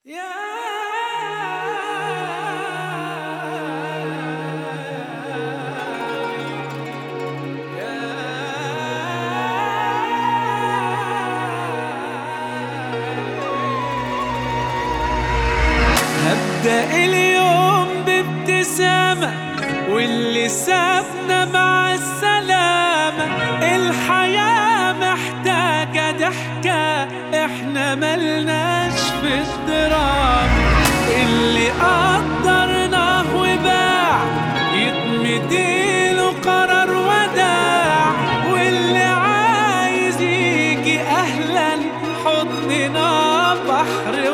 هبدأ اليوم بابتسامة واللي سابنا مع السلامة الحياة محتاجة ضحكة احنا ملناش في الدراما اللي قدرناه وباع يتمديله قرار وداع واللي عايز يجي اهلا حضننا بحر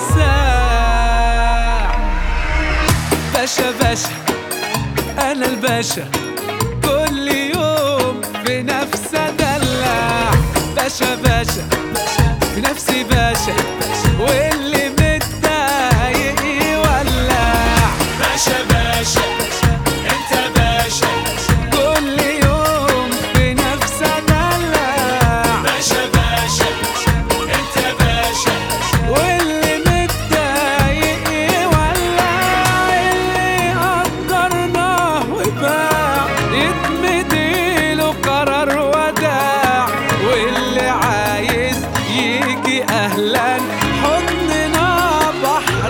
ويساع باشا باشا انا الباشا كل يوم في نفس ادلع باشا باشا في نفسي باشا واللي متضايق يولع باشا باشا انت باشا كل يوم في نفس ادلع باشا باشا انت باشا واللي متضايق يولع اللي قدرناه وباع يتمديله قرار وداع واللي عايز يجي اهلا حضننا بحر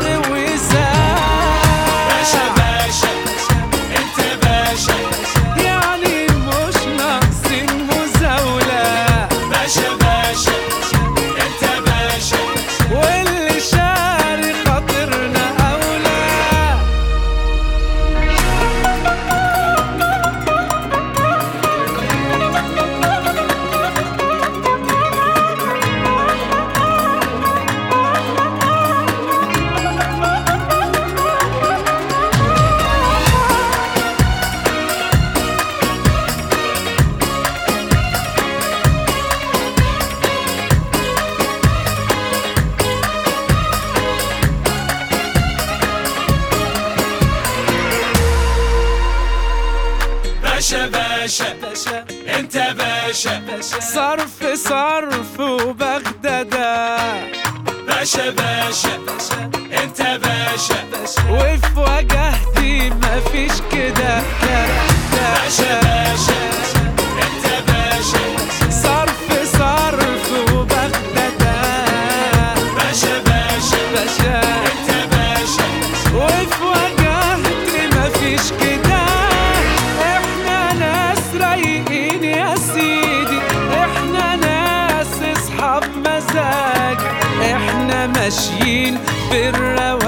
وساع باشا باشا انت باشا يعني مش ناقصين مزاولة باشا باشا انت باشا واللي شاري خاطرنا أولى باشا باشا باشا انت باشا صرف صرف وبغدادة باشا باشا انت باشا وفي وجهتي مفيش كده باشا باشا انت باشا صرف صرف وبغدادة باشا باشا باشا انت باشا وفي وجهتي مفيش كده احنا ناس رايقين يا سيدي احنا ناس اصحاب مزاج احنا ماشيين بالرواق